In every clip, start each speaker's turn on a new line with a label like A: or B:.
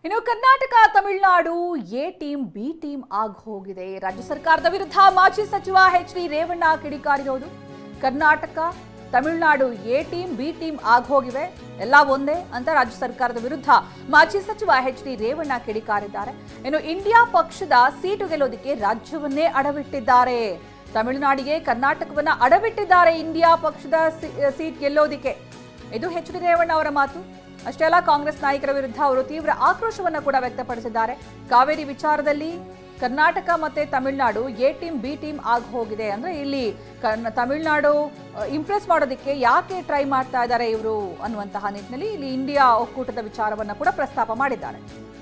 A: ಇನ್ನು Karnataka Tamil Nadu A team B team ಆಗ್ ಹೋಗಿದೆ ರಾಜ್ಯ ಸರ್ಕಾರದ ವಿರುದ್ಧ ಮಾಜಿ ಸಚಿವ H D Revanna ಕಿಡಿಕಾರಿರೋದು Karnataka Tamil Nadu A team B team ಆಗ್ ಹೋಗಿವೆ ಎಲ್ಲ ಒಂದೇ ಅಂತ ರಾಜ್ಯ ಸರ್ಕಾರದ ವಿರುದ್ಧ ಮಾಜಿ ಸಚಿವ ಎಚ್ ಡಿ ರೇವಣ್ಣ ಕಿಡಿಕಾರಿದ್ದಾರೆ ಇನ್ನು ಇಂಡಿಯಾ ಪಕ್ಷದ ಸೀಟು ಗೆಲ್ಲೋದಕ್ಕೆ ರಾಜ್ಯವನ್ನೇ ಅಡವಿಟ್ಟಿದ್ದಾರೆ ತಮಿಳುನಾಡಿಗೆ ಕರ್ನಾಟಕವನ್ನ ಅಡವಿಟ್ಟಿದ್ದಾರೆ ಇಂಡಿಯಾ ಪಕ್ಷದ ಸಿ- ಸೀಟ್ ಗೆಲ್ಲೋದಿಕ್ಕೆ ಇದು ಎಚ್ ಡಿ ರೇವಣ್ಣ ಅವರ ಮಾತು ಅಷ್ಟೇ ಅಲ್ಲ ಕಾಂಗ್ರೆಸ್ ನಾಯಕರ ವಿರುದ್ಧ ಅವರು ತೀವ್ರ ಆಕ್ರೋಶವನ್ನ ಕೂಡ ವ್ಯಕ್ತಪಡಿಸಿದ್ದಾರೆ ಕಾವೇರಿ ವಿಚಾರದಲ್ಲಿ ಕರ್ನಾಟಕ ಮತ್ತೆ Tamil Nadu A team B team ಆಗಿ ಹೋಗಿದೆ ಅಂದ್ರೆ ಇಲ್ಲಿ ಕರ್ನ- ತಮಿಳುನಾಡು ಇಂಪ್ರೆಸ್ ಮಾಡೋದಕ್ಕೆ ಯಾಕೆ ಟ್ರೈ ಮಾಡ್ತಾ ಇದ್ದಾರೆ ಇವರು ಅನ್ನುವಂತಹ ನಿಟ್ಟಿನಲ್ಲಿ ಇಲ್ಲಿ ಇಂಡಿಯಾ ಒಕ್ಕೂಟದ ವಿಚಾರವನ್ನ ಕೂಡ ಪ್ರಸ್ತಾಪ ಮಾಡಿದ್ದಾರೆ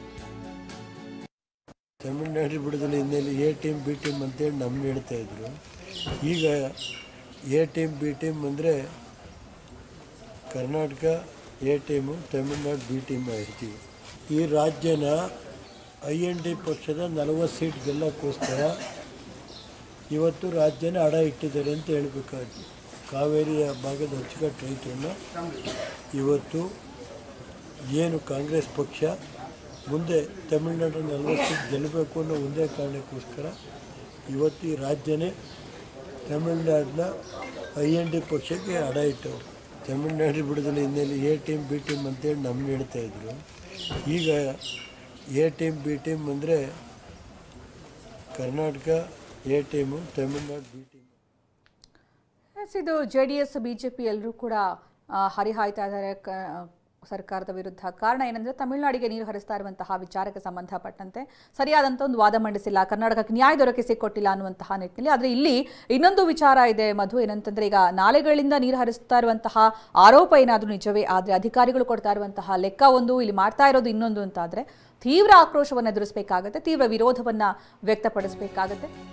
B: ತಮಿಳ್ನಾಡು ಬಿಡುದಲೆ ಹಿನ್ನೆಲೆ ಎ ಟೀಮ್ ಬಿ ಟೀಮ್ ಅಂತೇಳಿ ನಮ್ಮನ್ನ ಹೇಳ್ತಾ ಇದ್ರು ಈಗ ಎ ಟೀಮ್ ಬಿ ಟೀಮ್ ಅಂದರೆ Karnataka A team Tamil Nadu B team ಇರ್ತೀವಿ ಈ ರಾಜ್ಯನ ಐ ಎನ್ ಡಿ ಪಕ್ಷದ ನಲವತ್ತು ಸೀಟ್ ಗೆಲ್ಲಕ್ಕೋಸ್ಕರ ಇವತ್ತು ರಾಜ್ಯನ ಅಡ ಇಟ್ಟಿದ್ದಾರೆ ಅಂತ ಹೇಳಬೇಕಾಗಿ ಕಾವೇರಿಯ ಭಾಗದ ಅಚ್ಚುಕಟ್ಟು ರೈತರನ್ನ ಇವತ್ತು ಏನು ಕಾಂಗ್ರೆಸ್ ಪಕ್ಷ ಮುಂದೆ ತಮಿಳುನಾಡು ನಲವತ್ತು ಸೀಟ್ ಗೆಲ್ಲಬೇಕು ಅನ್ನೋ ಒಂದೇ ಕಾರಣಕ್ಕೋಸ್ಕರ ಇವತ್ತು ಈ ರಾಜ್ಯನೇ ತಮಿಳುನಾಡಿನ ಐ ಎನ್ ಡಿ ಪಕ್ಷಕ್ಕೆ ಅಡ ಇಟ್ಟವರು ತಮಿಳುನಾಡು ಬಿಡುದಲೆ ಹಿನ್ನೆಲೆ ಎ ಟೀಮ್ ಬಿ ಟೀಮ್ ಅಂತೇಳಿ ನಮ್ಮನ್ನ ಹೇಳ್ತಾ ಇದ್ರು ಈಗ ಎ ಟೀಮ್ ಬಿ ಟೀಮ್ ಅಂದರೆ Karnataka A team Tamil Nadu B team
A: yes, ಇದು ಜೆ ಡಿ ಎಸ್ ಬಿಜೆಪಿ ಎಲ್ಲರೂ ಕೂಡ ಆ, ಹರಿಹಾಯ್ತಾ ಇದ್ದಾರೆ ಕ- ಸರ್ಕಾರದ ವಿರುದ್ಧ ಕಾರಣ ಏನಂದ್ರೆ ತಮಿಳುನಾಡಿಗೆ ನೀರು ಹರಿಸ್ತಾ ಇರುವಂತಹ ವಿಚಾರಕ್ಕೆ ಸಂಬಂಧಪಟ್ಟಂತೆ ಸರಿಯಾದಂಥ ಒಂದು ವಾದ ಮಂಡಿಸಿಲ್ಲ ಕರ್ನಾಟಕಕ್ಕೆ ನ್ಯಾಯ ದೊರಕಿಸಿಕೊಟ್ಟಿಲ್ಲ ಅನ್ನುವಂತಹ ನಿಟ್ಟಿನಲ್ಲಿ ಆದರೆ ಇಲ್ಲಿ ಇನ್ನೊಂದು ವಿಚಾರ ಇದೆ ಮಧು ಏನಂತಂದ್ರೆ ಈಗ ನಾಲೆಗಳಿಂದ ನೀರು ಹರಿಸ್ತಾ ಇರುವಂತಹ ಆರೋಪ ಏನಾದರೂ ನಿಜವೇ ಆದರೆ ಅಧಿಕಾರಿಗಳು ಕೊಡ್ತಾ ಇರುವಂತಹ ಲೆಕ್ಕ ಒಂದು ಇಲ್ಲಿ ಮಾಡ್ತಾ ಇರೋದು ಇನ್ನೊಂದು ಅಂತಾದ್ರೆ ತೀವ್ರ ಆಕ್ರೋಶವನ್ನು ಎದುರಿಸಬೇಕಾಗತ್ತೆ ತೀವ್ರ ವಿರೋಧವನ್ನ ವ್ಯಕ್ತಪಡಿಸಬೇಕಾಗತ್ತೆ